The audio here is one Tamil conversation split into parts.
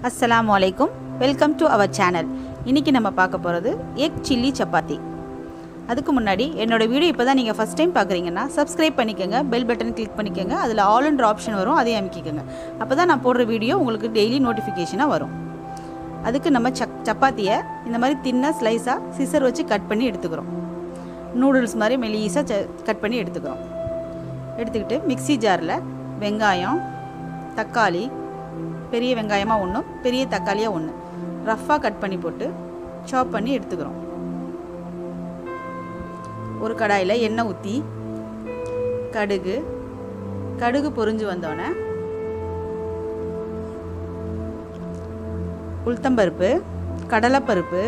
அஸ்ஸலாமு அலைக்கும் வெல்கம் டு அவர் சேனல் இன்றைக்கி நம்ம பார்க்க போகிறது எக் சில்லி சப்பாத்தி அதுக்கு முன்னாடி என்னோட வீடியோ இப்போ தான் நீங்கள் ஃபஸ்ட் டைம் பார்க்குறீங்கன்னா சப்ஸ்கிரைப் பண்ணிக்கோங்க பெல் பட்டன் கிளிக் பண்ணிக்கோங்க அதில் ஆல்ன்ற ஆப்ஷன் வரும் அதையும் அமைக்கிக்கோங்க அப்போ தான் நான் போடுற வீடியோ உங்களுக்கு டெய்லி நோட்டிஃபிகேஷனாக வரும் அதுக்கு நம்ம சப் சப்பாத்தியை இந்த மாதிரி தின்னாக ஸ்லைஸாக சிசர் வச்சு கட் பண்ணி எடுத்துக்கிறோம் நூடுல்ஸ் மாதிரி மெலீஸாக ச கட் பண்ணி எடுத்துக்கிறோம் எடுத்துக்கிட்டு மிக்ஸி ஜாரில் வெங்காயம் தக்காளி பெரிய வெங்காயமாக ஒன்று பெரிய தக்காளியாக ஒன்று ரஃப்பாக கட் பண்ணி போட்டு சாப் பண்ணி எடுத்துக்கிறோம் ஒரு கடாயில் எண்ணெய் ஊற்றி கடுகு கடுகு பொரிஞ்சு வந்தோடனே உளுத்தம்பருப்பு கடலைப்பருப்பு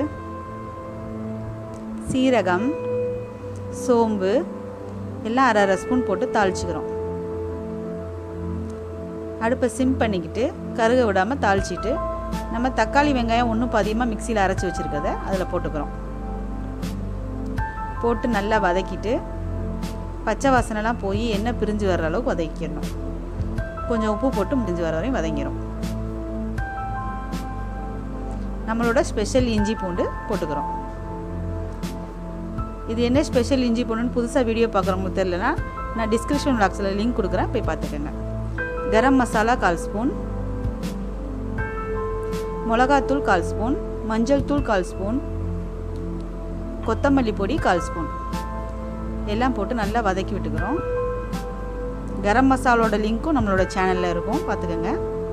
சீரகம் சோம்பு எல்லாம் அரை அரை ஸ்பூன் போட்டு தாளிச்சுக்கிறோம் அடுப்பை சிம் பண்ணிக்கிட்டு கருக விடாமல் தாளிச்சிட்டு நம்ம தக்காளி வெங்காயம் ஒன்றும் பாதியமாக மிக்சியில் அரைச்சி வச்சுருக்கத அதில் போட்டுக்கிறோம் போட்டு நல்லா வதக்கிட்டு பச்சை வாசனைலாம் போய் எண்ணெய் பிரிஞ்சு வர்ற அளவுக்கு வதக்கிடணும் கொஞ்சம் உப்பு போட்டு முடிஞ்சு வர வரையும் வதங்கிடும் நம்மளோட ஸ்பெஷல் இஞ்சி பூண்டு போட்டுக்கிறோம் இது என்ன ஸ்பெஷல் இஞ்சி பூண்டுன்னு புதுசாக வீடியோ பார்க்குறவங்களுக்கு தெரிலனா நான் டிஸ்கிரிப்ஷன் பாக்ஸில் லிங்க் கொடுக்குறேன் போய் பார்த்துக்கோங்க கரம் மசாலா கால் ஸ்பூன் மிளகாத்தூள் கால் ஸ்பூன் மஞ்சள் தூள் கால் ஸ்பூன் கொத்தமல்லி பொடி கால் ஸ்பூன் எல்லாம் போட்டு நல்லா வதக்கி விட்டுக்கிறோம் கரம் மசாலோட லிங்க்கும் நம்மளோட சேனலில் இருக்கும் பார்த்துக்கோங்க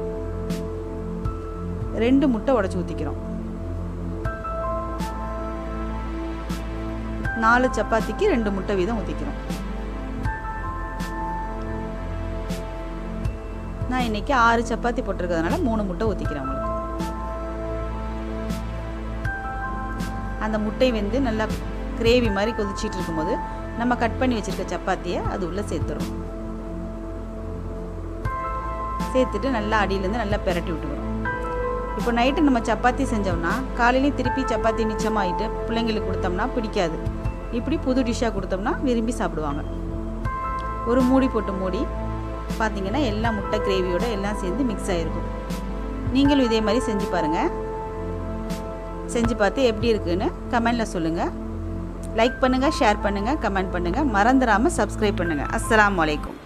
ரெண்டு முட்டை உடச்சி ஊற்றிக்கிறோம் நாலு சப்பாத்திக்கு ரெண்டு முட்டை வீதம் ஊற்றிக்கிறோம் நான் இன்னைக்கு ஆறு சப்பாத்தி போட்டிருக்கிறதுனால மூணு முட்டை ஊற்றிக்கிறேன் உங்களுக்கு அந்த முட்டை வந்து நல்லா கிரேவி மாதிரி கொதிச்சிட்டு இருக்கும்போது நம்ம கட் பண்ணி வச்சுருக்க சப்பாத்தியை அது உள்ளே சேர்த்துறோம் சேர்த்துட்டு நல்லா அடியிலேருந்து நல்லா பெரட்டி விட்டுக்கிறோம் இப்போ நைட்டு நம்ம சப்பாத்தி செஞ்சோம்னா காலையிலையும் திருப்பி சப்பாத்தி மிச்சமாகிட்டு பிள்ளைங்களுக்கு கொடுத்தோம்னா பிடிக்காது இப்படி புது டிஷ்ஷாக கொடுத்தோம்னா விரும்பி சாப்பிடுவாங்க ஒரு மூடி போட்டு மூடி பார்த்தீங்கன்னா எல்லா முட்டை கிரேவியோட எல்லாம் சேர்ந்து மிக்ஸ் ஆகிருக்கும் நீங்களும் இதே மாதிரி செஞ்சு பாருங்கள் செஞ்சு பார்த்து எப்படி இருக்குன்னு கமெண்டில் சொல்லுங்கள் லைக் பண்ணுங்கள் ஷேர் பண்ணுங்கள் கமெண்ட் பண்ணுங்கள் மறந்துடாமல் சப்ஸ்கிரைப் பண்ணுங்கள் அஸ்ஸலாமு அலைக்கும்